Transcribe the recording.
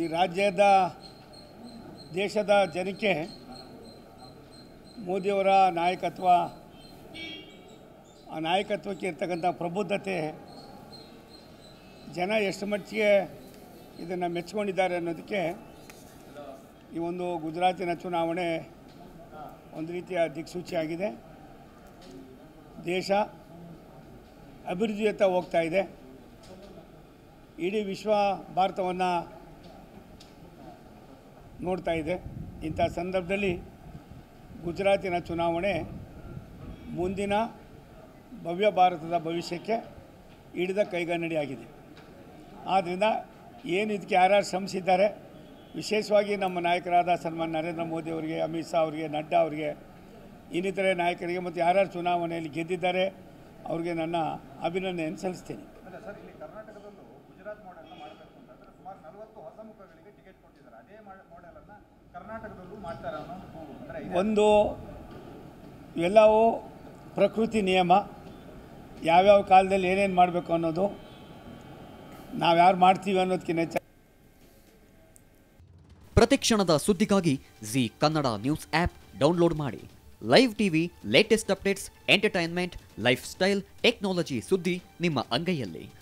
ಈ ರಾಜ್ಯದ ದೇಶದ ಜನಕ್ಕೆ ಮೋದಿಯವರ ನಾಯಕತ್ವ ಆ ನಾಯಕತ್ವಕ್ಕೆ ಇರ್ತಕ್ಕಂಥ ಪ್ರಬುದ್ಧತೆ ಜನ ಎಷ್ಟು ಮಟ್ಟಿಗೆ ಇದನ್ನು ಮೆಚ್ಕೊಂಡಿದ್ದಾರೆ ಅನ್ನೋದಕ್ಕೆ ಈ ಒಂದು ಗುಜರಾತಿನ ಚುನಾವಣೆ ಒಂದು ರೀತಿಯ ದಿಕ್ಸೂಚಿಯಾಗಿದೆ ದೇಶ ಅಭಿವೃದ್ಧಿಯತ್ತ ಹೋಗ್ತಾ ಇದೆ ಇಡೀ ವಿಶ್ವ ಭಾರತವನ್ನು ನೋಡ್ತಾ ಇದೆ ಇಂಥ ಸಂದರ್ಭದಲ್ಲಿ ಗುಜರಾತಿನ ಚುನಾವಣೆ ಮುಂದಿನ ಭವ್ಯ ಭಾರತದ ಭವಿಷ್ಯಕ್ಕೆ ಹಿಡಿದ ಕೈಗನ್ನಡಿಯಾಗಿದೆ ಆದ್ದರಿಂದ ಏನು ಇದಕ್ಕೆ ಯಾರ್ಯಾರು ಶ್ರಮಿಸಿದ್ದಾರೆ ವಿಶೇಷವಾಗಿ ನಮ್ಮ ನಾಯಕರಾದ ಸನ್ಮಾನ್ ನರೇಂದ್ರ ಮೋದಿ ಅವರಿಗೆ ಅಮಿತ್ ಶಾ ಅವರಿಗೆ ನಡ್ಡಾ ಅವರಿಗೆ ಇನ್ನಿತರೆ ನಾಯಕರಿಗೆ ಮತ್ತು ಯಾರ್ಯಾರು ಚುನಾವಣೆಯಲ್ಲಿ ಗೆದ್ದಿದ್ದಾರೆ ಅವ್ರಿಗೆ ನನ್ನ ಅಭಿನಂದನೆಯನ್ನು ಸಲ್ಲಿಸ್ತೀನಿ ಅಲ್ಲ ಸರ್ ಇಲ್ಲಿ ಕರ್ನಾಟಕದಲ್ಲೂ ಗುಜರಾತ್ ಮಾಡೆಲ್ನ ಮಾಡಬೇಕು ಅಂತಂದ್ರೆ ಸುಮಾರು ನಲವತ್ತು ಹೊಸ ಮುಖಗಳಿಗೆ ಟಿಕೆಟ್ ಕೊಟ್ಟಿದ್ದಾರೆ ಅದೇ ಮಾಡೆಲನ್ನು ಕರ್ನಾಟಕದಲ್ಲೂ ಮಾಡ್ತಾರೆ ಅನ್ನೋ ಒಂದು ಅಂದರೆ ಒಂದು ಇವೆಲ್ಲವೂ ಪ್ರಕೃತಿ ನಿಯಮ ಯಾವ್ಯಾವ ಕಾಲದಲ್ಲಿ ಏನೇನು ಮಾಡಬೇಕು ಅನ್ನೋದು ನಾವು ಯಾರು ಮಾಡ್ತೀವಿ ಅನ್ನೋದಕ್ಕಿಂತ ಹೆಚ್ಚಾಗಿ ಪ್ರತಿಕ್ಷಣದ ಸುದ್ದಿಗಾಗಿ Zee Kannada news app download ಮಾಡಿ live TV latest updates entertainment lifestyle technology ಸುದ್ದಿ ನಿಮ್ಮ ಅಂಗೈಯಲ್ಲಿ